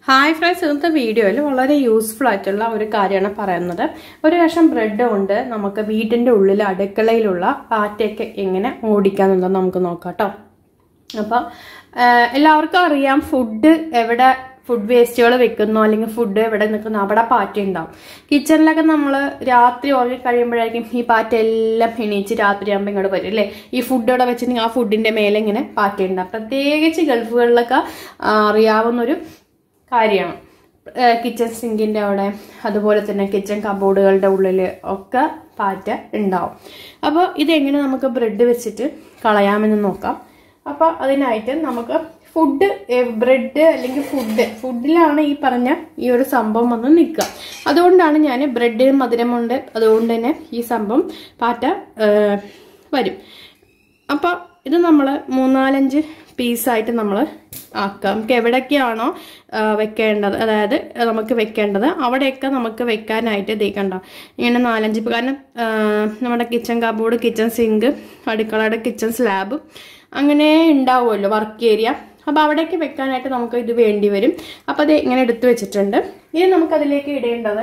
hi friends ഇന്നത്തെ വീഡിയോയിൽ വളരെ യൂസ്ഫുൾ ആയിട്ടുള്ള ഒരു കാര്യമാണ് പറയുന്നത് ഒരു കഷ്ണം ബ്രെഡ് കൊണ്ട് നമുക്ക് വീടിൻ്റെ ഉള്ളിൽ അടുക്കളയിലുള്ള പാറ്റയൊക്കെ എങ്ങനെ ഓടിക്കാന്നുള്ളത് നമുക്ക് നോക്കാം കേട്ടോ അപ്പോൾ എല്ലാവർക്കും അറിയാം ഫുഡ് എവിടെ ഫുഡ് വേസ്റ്റുകൾ വെക്കുന്നു അല്ലെങ്കിൽ ഫുഡ് എവിടെ നിൽക്കുന്നു അവിടെ പാറ്റ ഉണ്ടാവും കിച്ചണിലൊക്കെ നമ്മൾ രാത്രി ഉറങ്ങി കഴിയുമ്പോഴായിരിക്കും ഈ പാറ്റ എല്ലാം എണീച്ച് രാത്രി ആകുമ്പോൾ ഇങ്ങോട്ട് വരും അല്ലേ ഈ ഫുഡ് അവിടെ വെച്ചിട്ടുണ്ടെങ്കിൽ ആ ഫുഡിന്റെ മേലെ ഇങ്ങനെ പാറ്റ ഉണ്ടാവും പ്രത്യേകിച്ച് ഗൾഫുകളിലൊക്കെ ആ, അറിയാവുന്നൊരു കാര്യമാണ് കിച്ചൺ സിങ്കിന്റെ അവിടെ അതുപോലെ തന്നെ കിച്ചൺ കബോർഡുകളുടെ ഉള്ളിൽ ഒക്കെ പാറ്റ ഉണ്ടാവും അപ്പോൾ ഇതെങ്ങനെ നമുക്ക് ബ്രെഡ് വെച്ചിട്ട് കളയാമെന്ന് നോക്കാം അപ്പോൾ അതിനായിട്ട് നമുക്ക് ഫുഡ് ബ്രെഡ് അല്ലെങ്കിൽ ഫുഡ് ഫുഡിലാണ് ഈ പറഞ്ഞ ഈ ഒരു സംഭവം വന്ന് നിൽക്കുക അതുകൊണ്ടാണ് ഞാൻ ബ്രെഡ് മധുരമുണ്ട് അതുകൊണ്ട് തന്നെ ഈ സംഭവം പാറ്റ ഏ, വരും അപ്പോൾ ഇത് നമ്മൾ മൂന്നാലഞ്ച് പീസായിട്ട് നമ്മൾ ആക്കാം നമുക്ക് എവിടേക്കാണോ ആ, വെക്കേണ്ടത് അതായത് നമുക്ക് വെക്കേണ്ടത് അവിടെയൊക്കെ നമുക്ക് വെക്കാനായിട്ട് ഇതേ കണ്ടോ ഇങ്ങനെ നാലഞ്ച് പ് കാരണം ആ, നമ്മുടെ കിച്ചൺ കബോർഡ് കിച്ചൺ സിങ്ക് അടുക്കളയുടെ കിച്ചൺ സ്ലാബ് അങ്ങനെ ഉണ്ടാവുമല്ലോ വർക്ക് ഏരിയ അപ്പോൾ അവിടേക്ക് വെക്കാനായിട്ട് നമുക്ക് ഇത് വേണ്ടി വരും അപ്പോൾ അത് ഇങ്ങനെ എടുത്തു വെച്ചിട്ടുണ്ട് ഇനി നമുക്കതിലേക്ക് ഇടേണ്ടത്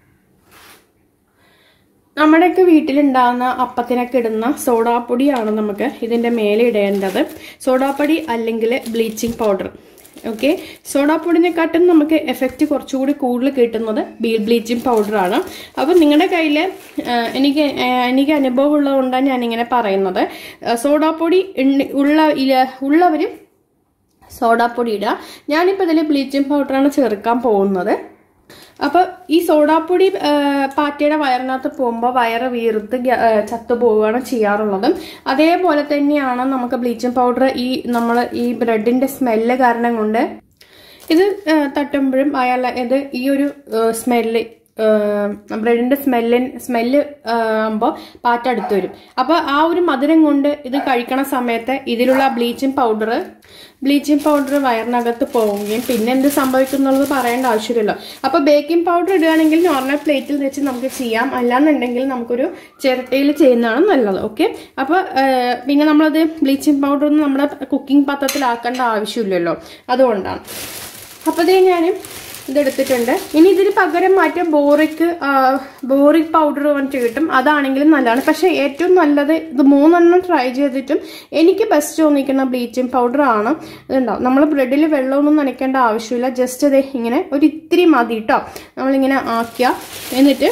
നമ്മുടെയൊക്കെ വീട്ടിലുണ്ടാകുന്ന അപ്പത്തിനൊക്കെ ഇടുന്ന സോഡാപ്പൊടിയാണ് നമുക്ക് ഇതിൻ്റെ മേലെ ഇടേണ്ടത് സോഡാപ്പൊടി അല്ലെങ്കിൽ ബ്ലീച്ചിങ് പൗഡർ ഓക്കെ സോഡാപ്പൊടിനെക്കാട്ടും നമുക്ക് എഫക്റ്റ് കുറച്ചുകൂടി കൂടുതൽ കിട്ടുന്നത് ബീൽ ബ്ലീച്ചിങ് പൗഡറാണ് അപ്പോൾ നിങ്ങളുടെ കയ്യിൽ എനിക്ക് ആ, എനിക്ക് അനുഭവം ഉള്ളതുകൊണ്ടാണ് ഞാനിങ്ങനെ പറയുന്നത് ആ, സോഡാപ്പൊടി ഉണ്ട്- ഉള്ള ഇല- ഉള്ളവർ സോഡാപ്പൊടി ഇടുക ഞാനിപ്പോൾ ഇതിൽ ബ്ലീച്ചിങ് പൗഡറാണ് ചേർക്കാൻ പോകുന്നത് അപ്പോൾ ഈ സോഡാപ്പൊടി ആ, പാറ്റയുടെ വയറിനകത്ത് പോകുമ്പോൾ വയറ് വീർത്ത് ഗ്യ- ആ, ചത്തുപോവുകയാണ് ചെയ്യാറുള്ളത് അതേപോലെ തന്നെയാണ് നമുക്ക് ബ്ലീച്ചിങ് പൗഡർ ഈ നമ്മൾ ഈ ബ്രെഡിന്റെ സ്മെല്ല് കാരണം കൊണ്ട് ഇത് ആ, തട്ടുമ്പോഴും അയാൾ ഇത് ഈ ഒരു സ്മെല്ല് ബ്രെഡിന്റെ സ്മെല്ലിൻ സ്മെല്ല് ആകുമ്പോൾ പാറ്റ അടുത്ത് വരും അപ്പോൾ ആ ഒരു മധുരം കൊണ്ട് ഇത് കഴിക്കണ സമയത്ത് ഇതിലുള്ള ബ്ലീച്ചിങ് പൗഡർ ബ്ലീച്ചിങ് പൗഡർ വയറിനകത്ത് പോവുകയും പിന്നെ എന്ത് സംഭവിക്കുന്നുള്ളത് പറയേണ്ട ആവശ്യമില്ലല്ലോ അപ്പോൾ ബേക്കിംഗ് പൗഡർ ഇടുകയാണെങ്കിൽ നോർമൽ പ്ലേറ്റിൽ വെച്ച് നമുക്ക് ചെയ്യാം അല്ലാന്നുണ്ടെങ്കിൽ നമുക്കൊരു ചിരട്ടയിൽ ചെയ്യുന്നതാണ് നല്ലത് ഓക്കെ അപ്പോൾ പിന്നെ നമ്മളത് ബ്ലീച്ചിങ് പൗഡർ ഒന്നും നമ്മുടെ കുക്കിംഗ് പാത്രത്തിലാക്കേണ്ട ആവശ്യമില്ലല്ലോ അതുകൊണ്ടാണ് അപ്പോൾ ഇതേ ഞാൻ ഇതെടുത്തിട്ടുണ്ട് ഇനി ഇതിന് പകരം മാറ്റം ബോറിക് ബോറിക് പൗഡർ പറഞ്ഞിട്ട് കിട്ടും അതാണെങ്കിലും നല്ലതാണ് പക്ഷെ ഏറ്റവും നല്ലത് ഇത് മൂന്നെണ്ണം ട്രൈ ചെയ്തിട്ടും എനിക്ക് ബെസ്റ്റ് തോന്നിക്കുന്ന ബ്ലീച്ചിങ് പൗഡർ ആണ് ഇതുണ്ടാവും നമ്മൾ ബ്രെഡിൽ വെള്ളമൊന്നും നനയ്ക്കേണ്ട ആവശ്യമില്ല ജസ്റ്റ് ഇത് ഇങ്ങനെ ഒരു ഇത്തിരി മതി കേട്ടോ നമ്മളിങ്ങനെ ആക്കുക എന്നിട്ട്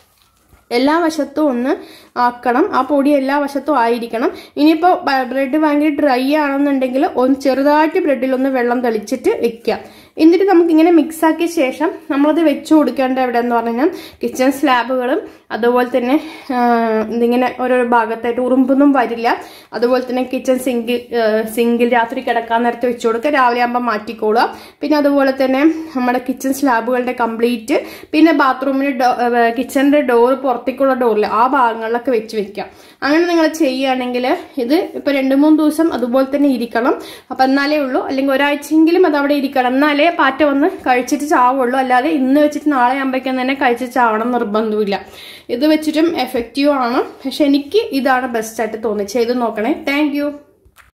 എല്ലാ വശത്തും ഒന്ന് ആക്കണം ആ പൊടി എല്ലാ വശത്തും ആയിരിക്കണം ഇനിയിപ്പോൾ ബ്രെഡ് ഭയങ്കര ഡ്രൈ ആണെന്നുണ്ടെങ്കിൽ ഒന്ന് ചെറുതായിട്ട് ബ്രെഡിൽ ഒന്ന് വെള്ളം തെളിച്ചിട്ട് വെക്കുക എന്നിട്ട് നമുക്ക് ഇങ്ങനെ മിക്സ് ആക്കിയ ശേഷം നമ്മളത് വെച്ചു കൊടുക്കേണ്ട എവിടെ എന്ന് പറഞ്ഞു കഴിഞ്ഞാൽ കിച്ചൺ സ്ലാബുകളും അതുപോലെ തന്നെ ആ, ഇതിങ്ങനെ ഓരോ ഭാഗത്തായിട്ട് ഉറുമ്പൊന്നും വരില്ല അതുപോലെ തന്നെ കിച്ചൺ സിങ്ക് സിങ്കിൽ രാത്രി കിടക്കാൻ നേരത്ത് വെച്ചു കൊടുക്കുക രാവിലെ ആകുമ്പോൾ മാറ്റിക്കോളുക പിന്നെ അതുപോലെ തന്നെ നമ്മുടെ കിച്ചൺ സ്ലാബുകളുടെ കംപ്ലീറ്റ് പിന്നെ ബാത്റൂമിന് കിച്ചണിന്റെ ഡോർ പുറത്തേക്കുള്ള ഡോറിൽ ആ ഭാഗങ്ങളിലൊക്കെ വെച്ച് വെക്കാം അങ്ങനെ നിങ്ങൾ ചെയ്യുകയാണെങ്കിൽ ഇത് ഇപ്പൊ രണ്ട് മൂന്ന് ദിവസം അതുപോലെ തന്നെ ഇരിക്കണം അപ്പൊ എന്നാലേ ഉള്ളൂ അല്ലെങ്കിൽ ഒരാഴ്ചയെങ്കിലും അത് അവിടെ ഇരിക്കണം എന്നാലേ പാറ്റ വന്ന് കഴിച്ചിട്ട് ചാവുള്ളൂ അല്ലാതെ ഇന്ന് വെച്ചിട്ട് നാളെ ആകുമ്പോഴേക്കും തന്നെ കഴിച്ച് ചാവണം നിർബന്ധമില്ല ഇത് വെച്ചിട്ടും എഫക്റ്റീവ് ആണ് പക്ഷെ എനിക്ക് ഇതാണ് ബെസ്റ്റ് ആയിട്ട് തോന്നി ചെയ്ത് നോക്കണേ താങ്ക്